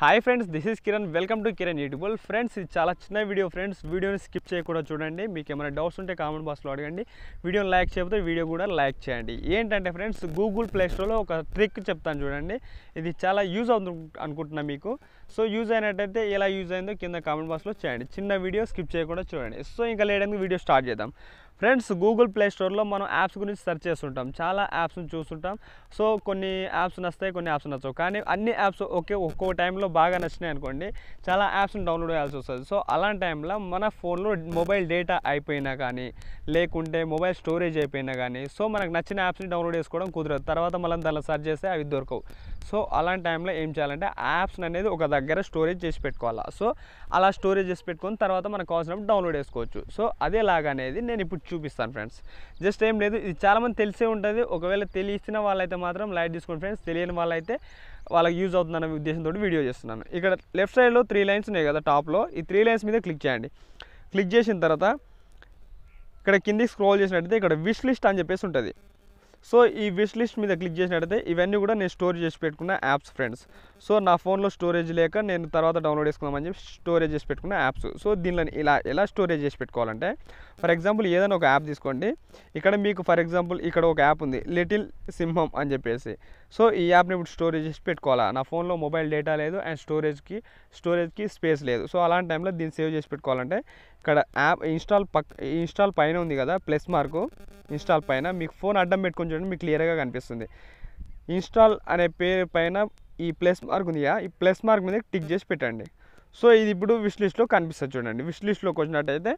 hi friends this is Kiran welcome to Kiran YouTube friends ఇది చాలా చిన్న వీడియో ఫ్రెండ్స్ వీడియోని స్కిప్ చేయకుండా చూడండి మీకు ఏమైనా డౌట్స్ ఉంటే కామెంట్ బాక్స్లో అడగండి వీడియోని లైక్ చేయకపోతే వీడియో కూడా లైక్ చేయండి ఏంటంటే ఫ్రెండ్స్ గూగుల్ ప్లే స్టోర్లో ఒక ట్రిక్ చెప్తాను చూడండి ఇది చాలా యూజ్ అవుతుంది అనుకుంటున్నా మీకు సో యూజ్ అయినట్టయితే ఎలా యూజ్ అయిందో కింద కామెంట్ బాక్స్లో చేయండి చిన్న వీడియో స్కిప్ చేయకుండా చూడండి సో ఇంకా లేడానికి వీడియో స్టార్ట్ చేద్దాం ఫ్రెండ్స్ గూగుల్ ప్లే స్టోర్లో మనం యాప్స్ గురించి సెర్చ్ చేస్తుంటాం చాలా యాప్స్ని చూస్తుంటాం సో కొన్ని యాప్స్ నచ్చుతాయి కొన్ని యాప్స్ నచ్చవు కానీ అన్ని యాప్స్ ఒకే ఒక్కో టైంలో బాగా నచ్చినాయి అనుకోండి చాలా యాప్స్ని డౌన్లోడ్ చేయాల్సి వస్తుంది సో అలాంటి టైంలో మన ఫోన్లో మొబైల్ డేటా అయిపోయినా కానీ లేకుంటే మొబైల్ స్టోరేజ్ అయిపోయినా కానీ సో మనకు నచ్చిన యాప్స్ని డౌన్లోడ్ చేసుకోవడం కుదరదు తర్వాత మళ్ళీ దానిలో సెర్చ్ చేస్తే అవి దొరకవు సో అలాంటి టైంలో ఏం చేయాలంటే యాప్స్ అనేది ఒక దగ్గర స్టోరేజ్ చేసి పెట్టుకోవాలా సో అలా స్టోరేజ్ చేసి పెట్టుకొని తర్వాత మనకు కావాల్సినప్పుడు డౌన్లోడ్ చేసుకోవచ్చు సో అదేలాగా అనేది నేను ఇప్పుడు చూపిస్తాను ఫ్రెండ్స్ జస్ట్ ఏం లేదు ఇది చాలామంది తెలిసే ఉంటుంది ఒకవేళ తెలిసిన వాళ్ళైతే మాత్రం లైట్ తీసుకోండి ఫ్రెండ్స్ తెలియని వాళ్ళైతే వాళ్ళకి యూజ్ అవుతుందన్న ఉద్దేశంతో వీడియో చేస్తున్నాను ఇక్కడ లెఫ్ట్ సైడ్లో త్రీ లైన్స్ ఉన్నాయి కదా టాప్లో ఈ త్రీ లైన్స్ మీద క్లిక్ చేయండి క్లిక్ చేసిన తర్వాత ఇక్కడ కిందికి స్క్రోల్ చేసినట్టయితే ఇక్కడ విష్ లిస్ట్ అని చెప్పేసి ఉంటుంది సో ఈ విష్ లిస్ట్ మీద క్లిక్ చేసినట్టయితే ఇవన్నీ కూడా నేను స్టోర్ చేసి పెట్టుకున్న యాప్స్ ఫ్రెండ్స్ సో నా ఫోన్లో స్టోరేజ్ లేక నేను తర్వాత డౌన్లోడ్ చేసుకుందామని చెప్పి స్టోరేజ్ చేసి పెట్టుకున్న యాప్స్ సో దీనిలో ఇలా ఎలా స్టోరేజ్ చేసి పెట్టుకోవాలంటే ఫర్ ఎగ్జాంపుల్ ఏదైనా ఒక యాప్ తీసుకోండి ఇక్కడ మీకు ఫర్ ఎగ్జాంపుల్ ఇక్కడ ఒక యాప్ ఉంది లిటిల్ సింహం అని చెప్పేసి సో ఈ యాప్ని ఇప్పుడు స్టోరేజ్ చేసి పెట్టుకోవాలా నా ఫోన్లో మొబైల్ డేటా లేదు అండ్ స్టోరేజ్కి స్టోరేజ్కి స్పేస్ లేదు సో అలాంటి టైంలో దీన్ని సేవ్ చేసి పెట్టుకోవాలంటే ఇక్కడ యాప్ ఇన్స్టాల్ పక్ ఇన్స్టాల్ పైన ఉంది కదా ప్లస్ మార్కు ఇన్స్టాల్ పైన మీకు ఫోన్ అడ్డం పెట్టుకొని చూడండి మీకు క్లియర్గా కనిపిస్తుంది ఇన్స్టాల్ అనే పేరు పైన ఈ ప్లస్ మార్క్ ఉంది కదా ఈ ప్లస్ మార్క్ మీద టిక్ చేసి పెట్టండి సో ఇది ఇప్పుడు విష్ లిస్ట్లో కనిపిస్తుంది చూడండి విష్ లిస్ట్లోకి వచ్చినట్టయితే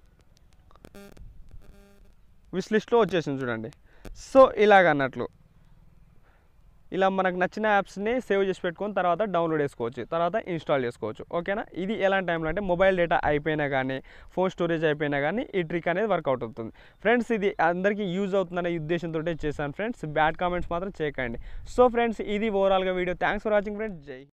విష్ లిస్ట్లో వచ్చేసింది చూడండి సో ఇలాగ అన్నట్లు ఇలా మనకు నచ్చిన యాప్స్ని సేవ్ చేసి పెట్టుకొని తర్వాత డౌన్లోడ్ చేసుకోవచ్చు తర్వాత ఇన్స్టాల్ చేసుకోవచ్చు ఓకేనా ఇది ఎలాంటి టైంలో అంటే మొబైల్ డేటా అయిపోయినా కానీ ఫోన్ స్టోరేజ్ అయిపోయినా కానీ ఈ ట్రిక్ అనేది వర్కౌట్ అవుతుంది ఫ్రెండ్స్ ఇది అందరికీ యూజ్ అవుతుందనే ఉద్దేశంతో చేశాను ఫ్రెండ్స్ బ్యాడ్ కామెంట్స్ మాత్రం చేయకండి సో ఫ్రెండ్స్ ఇది ఓవరాల్గా video thanks for watching friends జై